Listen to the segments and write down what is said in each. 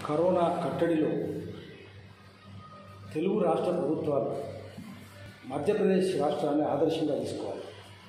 Corona కట్టడిలో Telugu రాష్ట్ర ప్రభుత్వాలు మధ్యప్రదేశ్ రాష్ట్రాన్ని ఆదర్శంగా తీసుకోవాలి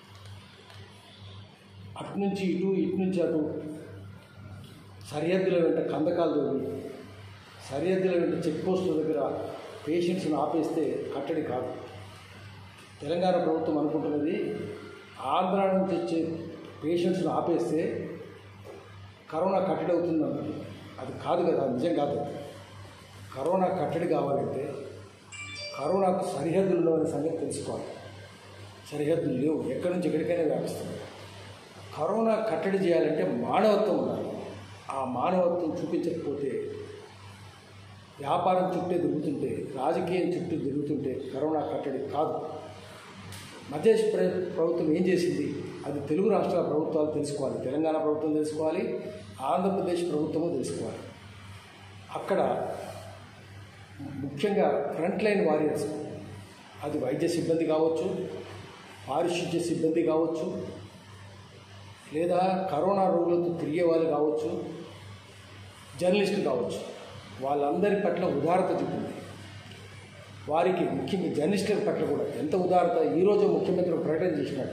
అటు నుంచి ఇటు ఇటు నుంచి అటు సరిహద్దుల వెంట కందకాలు తోవి సరిహద్దుల వెంట చెక్ పోస్టుల దగ్గర పేషెంట్స్ని ఆపేస్తే కట్టడి కాదు తెలంగాణ ప్రభుత్వం అనుకుంటున్నది ఆంధ్ర నుంచి వచ్చే పేషెంట్స్ని ఆపేస్తే కరోనా కట్టడి అవుతుంది అనుకుంటుంది అది కాదు కదా నిజం కాదు కరోనా కట్టడి కావాలంటే కరోనాకు సరిహద్దులు అనే సంగతి తెలుసుకోవాలి సరిహద్దులు లేవు ఎక్కడి నుంచి ఎక్కడికైనా వ్యాపిస్తుంది కరోనా కట్టడి చేయాలంటే మానవత్వం ఉండాలి ఆ మానవత్వం చూపించకపోతే వ్యాపారం చుట్టే తిరుగుతుంటే రాజకీయం చుట్టూ తిరుగుతుంటే కరోనా కట్టడి కాదు మధ్యప్రదేశ్ ప్ర- ప్రభుత్వం ఏం చేసింది అది తెలుగు రాష్ట్రాల ప్రభుత్వాలు తెలుసుకోవాలి తెలంగాణ ప్రభుత్వం తెలుసుకోవాలి ఆంధ్రప్రదేశ్ ప్రభుత్వము తెలుసుకోవాలి అక్కడ ముఖ్యంగా ఫ్రంట్ లైన్ వారియర్స్ అది వైద్య సిబ్బంది కావచ్చు పారిశుద్ధ్య సిబ్బంది కావచ్చు లేదా కరోనా రోగులతో తిరిగే వాళ్ళు కావచ్చు జర్నలిస్టులు కావచ్చు వాళ్ళందరి పట్ల ఉదారత చూపింది వారికి ముఖ్యంగా జర్నలిస్టుల పట్ల కూడా ఎంత ఉదారత ఈరోజు ముఖ్యమంత్రి ఒక ప్రకటన చేసినాడు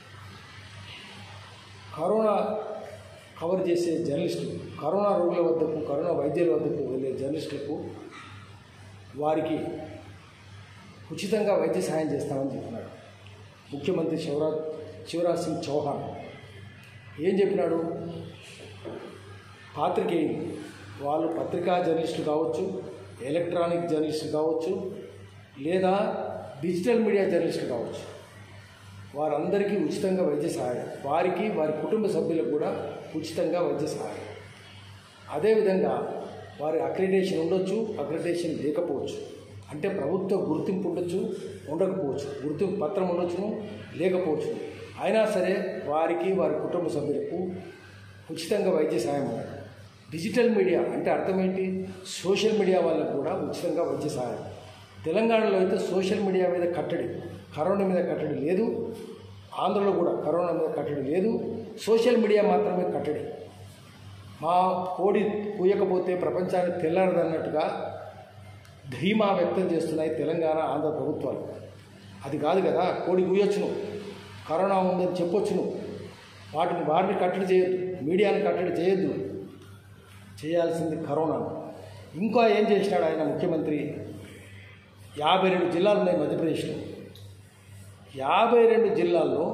కరోనా కవర్ చేసే జర్నలిస్టులు కరోనా రోగుల వద్దకు కరోనా వైద్యుల వద్దకు వెళ్ళే జర్నలిస్టులకు వారికి ఉచితంగా వైద్య సహాయం చేస్తామని చెప్పినాడు ముఖ్యమంత్రి శివరాజ్ శివరాజ్ సింగ్ చౌహాన్ ఏం చెప్పినాడు పాత్రికేయులు వాళ్ళు పత్రికా జర్నలిస్టులు కావచ్చు ఎలక్ట్రానిక్ జర్నలిస్టులు కావచ్చు లేదా డిజిటల్ మీడియా జర్నలిస్టులు కావచ్చు వారందరికీ ఉచితంగా వైద్య సహాయం వారికి వారి కుటుంబ సభ్యులకు కూడా ఉచితంగా వైద్య సహాయం అదేవిధంగా వారి అక్రిడేషన్ ఉండొచ్చు అక్రిడేషన్ లేకపోవచ్చు అంటే ప్రభుత్వ గుర్తింపు ఉండొచ్చు ఉండకపోవచ్చు గుర్తింపు పత్రం ఉండొచ్చును లేకపోవచ్చు అయినా సరే వారికి వారి కుటుంబ సభ్యులకు ఉచితంగా వైద్య సహాయం ఉంది డిజిటల్ మీడియా అంటే అర్థం ఏంటి సోషల్ మీడియా వాళ్ళకు కూడా ఉచితంగా వైద్య సహాయం తెలంగాణలో అయితే సోషల్ మీడియా మీద కట్టడి కరోనా మీద కట్టడి లేదు ఆంధ్రలో కూడా కరోనా మీద కట్టడి లేదు సోషల్ మీడియా మాత్రమే కట్టడి మా కోడి కూయకపోతే ప్రపంచానికి తెల్లారదన్నట్టుగా ధీమా వ్యక్తం చేస్తున్నాయి తెలంగాణ ఆంధ్ర ప్రభుత్వాలు అది కాదు కదా కోడి కూయొచ్చును కరోనా ఉందని చెప్పొచ్చును వాటిని వాటిని కట్టడి చేయొద్దు మీడియాని కట్టడి చేయొద్దు చేయాల్సింది కరోనా ఇంకా ఏం చేసినాడు ఆయన ముఖ్యమంత్రి యాభై రెండు జిల్లాలు ఉన్నాయి మధ్యప్రదేశ్లో యాభై రెండు జిల్లాల్లో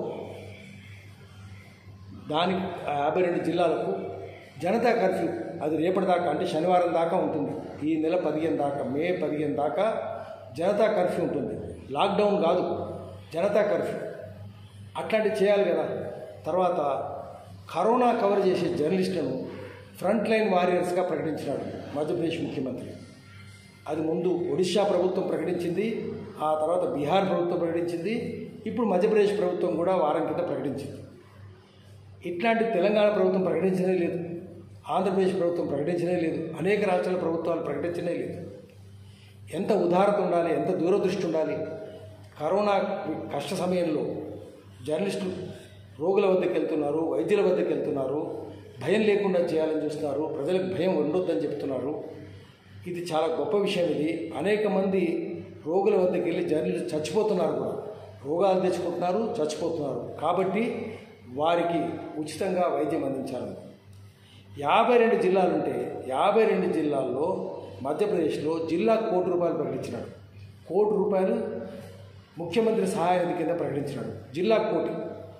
దానికి ఆ యాభై రెండు జిల్లాలకు జనతా కర్ఫ్యూ అది రేపటి దాకా అంటే శనివారం దాకా ఉంటుంది ఈ నెల పదిహేను దాకా మే పదిహేను దాకా జనతా కర్ఫ్యూ ఉంటుంది లాక్డౌన్ కాదు జనతా కర్ఫ్యూ అట్లాంటివి చేయాలి కదా తర్వాత కరోనా కవర్ చేసే జర్నలిస్టులను ఫ్రంట్ లైన్ వారియర్స్గా ప్రకటించినాడు మధ్యప్రదేశ్ ముఖ్యమంత్రి అది ముందు ఒడిశా ప్రభుత్వం ప్రకటించింది ఆ తర్వాత బీహార్ ప్రభుత్వం ప్రకటించింది ఇప్పుడు మధ్యప్రదేశ్ ప్రభుత్వం కూడా వారం కింద ప్రకటించింది ఇట్లాంటి తెలంగాణ ప్రభుత్వం ప్రకటించనే లేదు ఆంధ్రప్రదేశ్ ప్రభుత్వం ప్రకటించనే లేదు అనేక రాష్ట్రాల ప్రభుత్వాలు ప్రకటించనే లేదు ఎంత ఉదారత ఉండాలి ఎంత దూరదృష్టి ఉండాలి కరోనా కష్ట సమయంలో జర్నలిస్టులు రోగుల వద్దకు వెళ్తున్నారు వైద్యుల వద్దకు వెళ్తున్నారు భయం లేకుండా చేయాలని చూస్తున్నారు ప్రజలకు భయం ఉండొద్దని చెప్తున్నారు ఇది చాలా గొప్ప విషయం ఇది అనేక మంది రోగుల వద్దకు వెళ్ళి జర్నలిస్ట్ చచ్చిపోతున్నారు కూడా రోగాలు తెచ్చుకుంటున్నారు చచ్చిపోతున్నారు కాబట్టి వారికి ఉచితంగా వైద్యం అందించాలి యాభై రెండు జిల్లాలు ఉంటే యాభై రెండు జిల్లాల్లో మధ్యప్రదేశ్లో జిల్లా కోటి రూపాయలు ప్రకటించినాడు కోటి రూపాయలు ముఖ్యమంత్రి సహాయ నిధి కింద ప్రకటించినాడు జిల్లా కోటి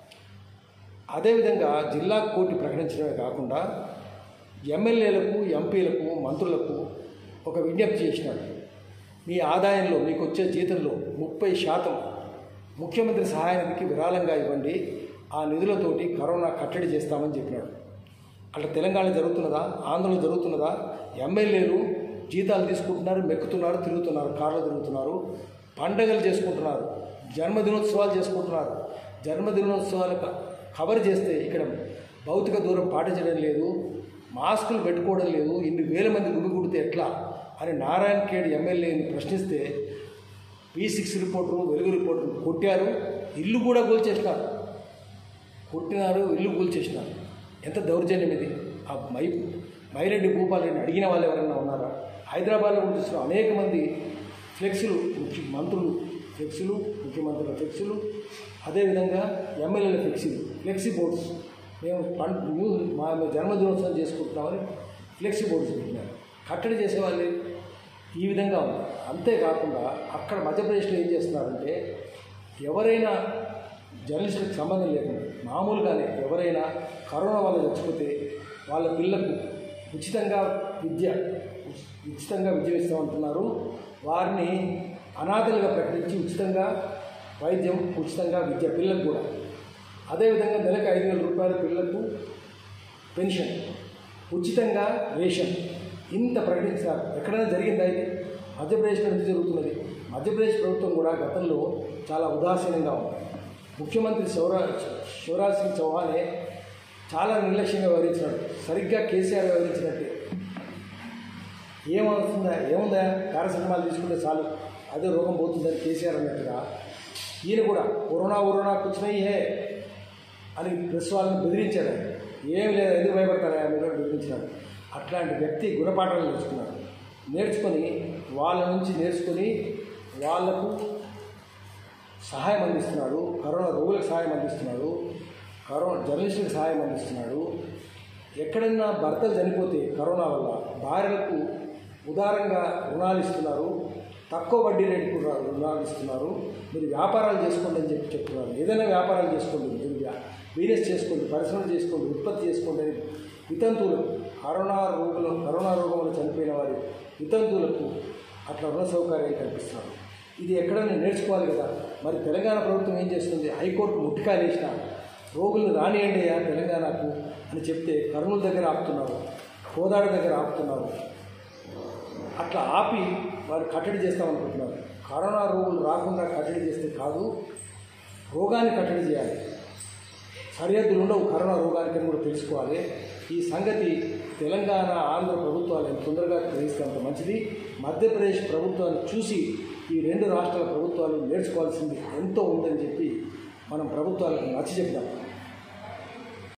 అదేవిధంగా జిల్లా కోటి ప్రకటించడమే కాకుండా ఎమ్మెల్యేలకు ఎంపీలకు మంత్రులకు ఒక విజ్ఞప్తి చేసినాడు మీ ఆదాయంలో మీకు వచ్చే జీతంలో ముప్పై శాతం ముఖ్యమంత్రి సహాయ నిధికి విరాళంగా ఇవ్వండి ఆ నిధులతోటి కరోనా కట్టడి చేస్తామని చెప్పినాడు అట్లా తెలంగాణ జరుగుతున్నదా ఆంధ్రలో జరుగుతున్నదా ఎమ్మెల్యేలు జీతాలు తీసుకుంటున్నారు మెక్కుతున్నారు తిరుగుతున్నారు కార్లు తిరుగుతున్నారు పండగలు చేసుకుంటున్నారు జన్మదినోత్సవాలు చేసుకుంటున్నారు జన్మదినోత్సవాలు క- కవర్ చేస్తే ఇక్కడ భౌతిక దూరం పాటించడం లేదు మాస్కులు పెట్టుకోవడం లేదు ఇన్ని వేల మంది గుమిగూడితే ఎట్లా అని నారాయణ ఖేడ్ ఎమ్మెల్యేని ప్రశ్నిస్తే P six reporter Velugu reporter కొట్టారు ఇల్లు కూడా కూల్చేసినారు కొట్టినారు ఇల్లు కూల్చేసినారు ఎంత దౌర్జన్యం ఇది ఆ మై మైరెడ్డి భూపాల్ రెడ్డిని అడిగిన వాళ్ళు ఎవరైనా ఉన్నారా హైదరాబాద్లో కూడా చూసిన అనేక మంది ఫ్లెక్సీలు ముఖ్య మంత్రులు ఫ్లెక్సీలు ముఖ్యమంత్రుల ఫ్లెక్సీలు అదేవిధంగా ఎమ్మెల్యేల ఫ్లెక్సీలు ఫ్లెక్సీ బోర్డ్స్ మేము పం న్యూ మా జన్మదినోత్సవం చేసుకుంటున్నామని ఫ్లెక్సీ బోర్డ్స్ పెట్టినారు కట్టడి చేసేవాళ్ళు ఈ విధంగా ఉంది అంతేకాకుండా అక్కడ మధ్యప్రదేశ్లో ఏం చేస్తున్నారంటే ఎవరైనా జర్నలిస్టులకు సంబంధం లేకుండా మామూలుగానే ఎవరైనా కరోనా వల్ల చచ్చిపోతే వాళ్ళ పిల్లకు ఉచితంగా విద్య ఉచితంగా విద్య ఇస్తామంటున్నారు వారిని అనాథలుగా ప్రకటించి ఉచితంగా వైద్యం ఉచితంగా విద్య పిల్లలకు కూడా అదేవిధంగా నెలకు ఐదు వేల రూపాయల పిల్లలకు పెన్షన్ ఉచితంగా రేషన్ ఇంత ప్రకటించారు ఎక్కడైనా జరిగిందా ఇది మధ్యప్రదేశ్లో ఎందుకు జరుగుతున్నది మధ్యప్రదేశ్ ప్రభుత్వం కూడా గతంలో చాలా ఉదాసీనంగా ఉంది ముఖ్యమంత్రి శివరాజ్ శివరాజ్ సింగ్ చౌహానే చాలా నిర్లక్ష్యంగా వ్యవహరించినాడు సరిగ్గా కేసీఆర్ వ్యవహరించినట్టే ఏమవుతుందా ఏముందా పారాసెటమాల్ తీసుకుంటే చాలు అదే రోగం పోతుందని కేసీఆర్ అన్నట్టుగా ఈయన కూడా కరోనా కరోనా కూర్చున్నాయి హే అని ప్రెస్ వాళ్ళని బెదిరించాడు ఆయన. ఏం లేదు ఎందుకు భయపడతారా మీరు అని బెదిరించినాడు అట్లాంటి వ్యక్తి గుణపాఠాలు నేర్చుకున్నాడు నేర్చుకొని వాళ్ళ నుంచి నేర్చుకొని వాళ్లకు సహాయం అందిస్తున్నాడు కరోనా రోగులకు సహాయం అందిస్తున్నాడు కరోనా జర్నలిస్టులకు సహాయం అందిస్తున్నాడు ఎక్కడైనా భర్తలు చనిపోతే కరోనా వల్ల భార్యలకు ఉదారంగా రుణాలు ఇస్తున్నారు తక్కువ వడ్డీ రేటుకు రు- రుణాలు ఇస్తున్నారు మీరు వ్యాపారాలు చేసుకోండి అని చెప్పి చెప్తున్నారు ఏదైనా వ్యాపారాలు చేసుకోండి మీరు వ్యా- బిజినెస్ చేసుకోండి పరిశ్రమ చేసుకోండి ఉత్పత్తి చేసుకోండి అని వితంతువులకు కరోనా రోగులు కరోనా రోగం వల్ల చనిపోయిన వారి వితంతువులకు అట్లా రుణ సౌకర్యాలు కల్పిస్తున్నారు ఇది ఎక్కడైనా నేర్చుకోవాలి కదా మరి తెలంగాణ ప్రభుత్వం ఏం చేస్తుంది హైకోర్టు ముట్టికాయలు వేసిన రోగులను రానియండి అయ్యా తెలంగాణకు అని చెప్తే కర్నూలు దగ్గర ఆపుతున్నారు కోదాడ దగ్గర ఆపుతున్నారు అట్లా ఆపి వారు కట్టడి చేస్తామనుకుంటున్నారు కరోనా రోగులు రాకుండా కట్టడి చేస్తే కాదు రోగాన్ని కట్టడి చేయాలి సరిహద్దులు ఉండవు కరోనా రోగానికి అని కూడా తెలుసుకోవాలి ఈ సంగతి తెలంగాణ ఆంధ్ర ప్రభుత్వాలు ఎంత తొందరగా గ్రహిస్తే అంత మంచిది మధ్యప్రదేశ్ ప్రభుత్వాన్ని చూసి ఈ రెండు రాష్ట్రాల ప్రభుత్వాలు నేర్చుకోవాల్సింది ఎంతో ఉందని చెప్పి మనం ప్రభుత్వాలకు నచ్చ చెప్దాం